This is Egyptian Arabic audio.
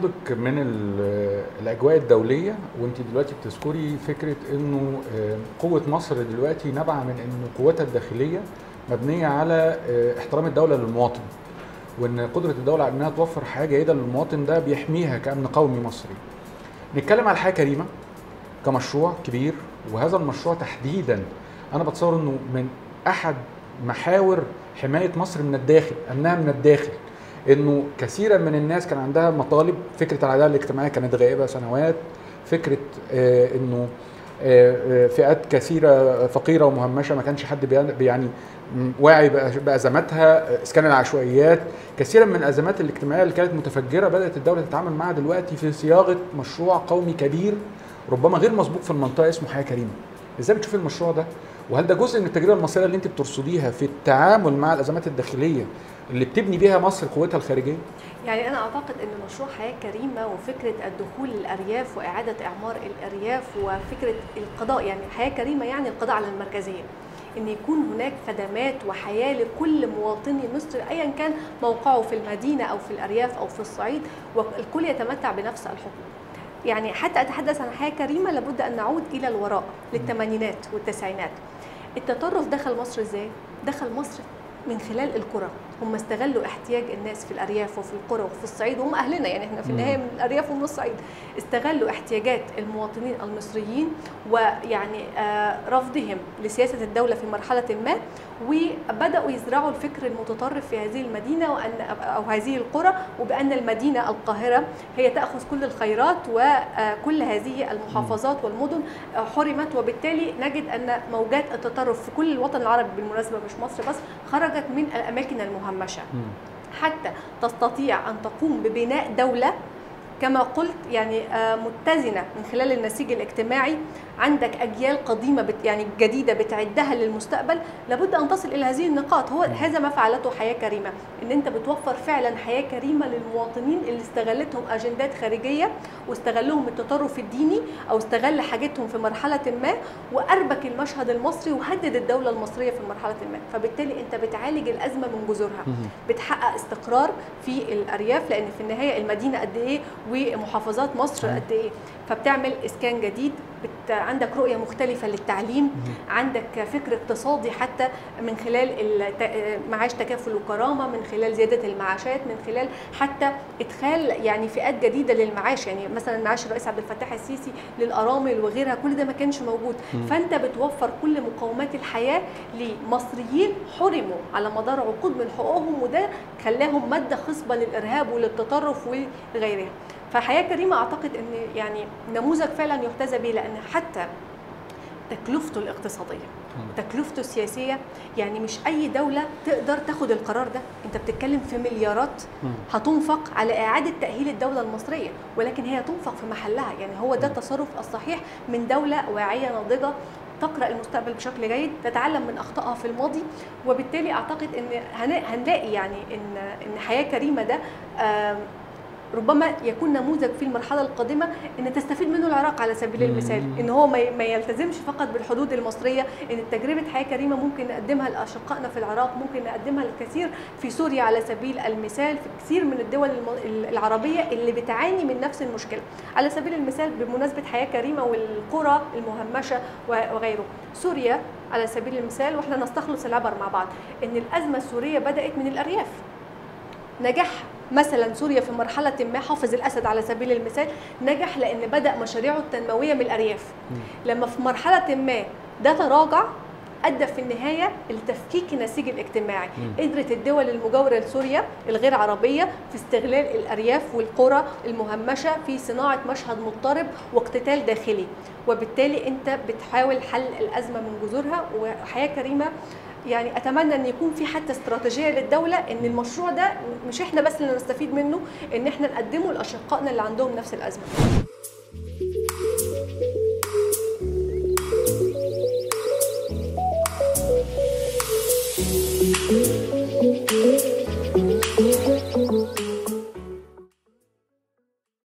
اخدك من ال- الاجواء الدوليه وانت دلوقتي بتذكري فكره انه آه، قوه مصر دلوقتي نابعه من ان قوتها الداخليه مبنيه على آه، احترام الدوله للمواطن وان قدره الدوله على انها توفر حياه جيده للمواطن ده بيحميها كامن قومي مصري. نتكلم على الحياه كريمه كمشروع كبير وهذا المشروع تحديدا انا بتصور انه من احد محاور حمايه مصر من الداخل امنها من الداخل انه كثيرا من الناس كان عندها مطالب فكره العداله الاجتماعيه كانت غائبه سنوات فكره آه انه آه، آه، فئات كثيره فقيره ومهمشه ما كانش حد بيان- يعني م- واعي بأ- بازماتها آه، اسكان العشوائيات كثيرا من الازمات الاجتماعيه اللي كانت متفجره بدات الدوله تتعامل معها دلوقتي في صياغه مشروع قومي كبير ربما غير مسبوق في المنطقه اسمه حياه كريمه ازاي بتشوفي المشروع ده وهل ده جزء من التجربه المصريه اللي انت بترصديها في التعامل مع الازمات الداخليه اللي بتبني بيها مصر قوتها الخارجيه يعني انا اعتقد ان مشروع حياه كريمه وفكره الدخول للارياف واعاده اعمار الارياف وفكره القضاء يعني حياه كريمه يعني القضاء على المركزيه ان يكون هناك خدمات وحياه لكل مواطني مصر ايا كان موقعه في المدينه او في الارياف او في الصعيد والكل يتمتع بنفس الحقوق يعني حتى اتحدث عن حياه كريمه لابد ان نعود الى الوراء للثمانينات والتسعينات التطرف دخل مصر ازاي دخل مصر من خلال القرى هم استغلوا احتياج الناس في الارياف وفي القرى وفي الصعيد وهم اهلنا يعني احنا في النهايه من الارياف ومن الصعيد استغلوا احتياجات المواطنين المصريين ويعني آه، رفضهم لسياسه الدوله في مرحله ما وبداوا يزرعوا الفكر المتطرف في هذه المدينه وان او هذه القرى وبان المدينه القاهره هي تاخذ كل الخيرات وكل هذه المحافظات والمدن آه، حرمت وبالتالي نجد ان موجات التطرف في كل الوطن العربي بالمناسبه مش مصر بس خرجت من الاماكن المهمشه حتى تستطيع ان تقوم ببناء دوله كما قلت يعني آه، متزنه من خلال النسيج الاجتماعي عندك اجيال قديمه بت يعني جديده بتعدها للمستقبل لابد ان تصل الى هذه النقاط هو هذا ما فعلته حياه كريمه ان انت بتوفر فعلا حياه كريمه للمواطنين اللي استغلتهم اجندات خارجيه واستغلهم التطرف الديني او استغل حاجتهم في مرحله ما واربك المشهد المصري وهدد الدوله المصريه في مرحله ما فبالتالي انت بتعالج الازمه من جذورها بتحقق استقرار في الارياف لان في النهايه المدينه قد ايه ومحافظات مصر قد ايه فبتعمل اسكان جديد بت... عندك رؤيه مختلفه للتعليم عندك فكر اقتصادي حتى من خلال الت... معاش تكافل وكرامه من خلال زياده المعاشات من خلال حتى ادخال يعني فئات جديده للمعاش يعني مثلا معاش الرئيس عبد الفتاح السيسي للارامل وغيرها كل ده ما كانش موجود فانت بتوفر كل مقومات الحياه لمصريين حرموا على مدار عقود من حقوقهم وده خلاهم ماده خصبه للارهاب وللتطرف وغيرها فحياه كريمه اعتقد ان يعني نموذج فعلا يحتذى به لان حتى تكلفته الاقتصاديه تكلفته السياسيه يعني مش اي دوله تقدر تاخد القرار ده انت بتتكلم في مليارات هتنفق على اعاده تاهيل الدوله المصريه ولكن هي تنفق في محلها يعني هو ده التصرف الصحيح من دوله واعيه ناضجه تقرا المستقبل بشكل جيد تتعلم من اخطائها في الماضي وبالتالي اعتقد ان هن- هنلاقي يعني ان ان حياه كريمه ده آم، ربما يكون نموذج في المرحله القادمه ان تستفيد منه العراق على سبيل المثال ان هو ما ي- ما يلتزمش فقط بالحدود المصريه ان تجربه حياه كريمه ممكن نقدمها لاشقائنا في العراق ممكن نقدمها للكثير في سوريا على سبيل المثال في كثير من الدول الم- العربيه اللي بتعاني من نفس المشكله على سبيل المثال بمناسبه حياه كريمه والقرى المهمشه و- وغيره سوريا على سبيل المثال واحنا نستخلص العبر مع بعض ان الازمه السوريه بدات من الارياف نجح مثلا سوريا في مرحلة ما حافظ الأسد على سبيل المثال نجح لأن بدأ مشاريعه التنموية من الأرياف لما في مرحلة ما ده تراجع أدى في النهاية لتفكيك النسيج الاجتماعي قدرت الدول المجاورة لسوريا الغير عربية في استغلال الأرياف والقرى المهمشة في صناعة مشهد مضطرب واقتتال داخلي وبالتالي أنت بتحاول حل الأزمة من جذورها وحياة كريمة يعني اتمنى ان يكون في حتى استراتيجيه للدوله ان المشروع ده مش احنا بس اللي نستفيد منه ان احنا نقدمه لاشقائنا اللي عندهم نفس الازمه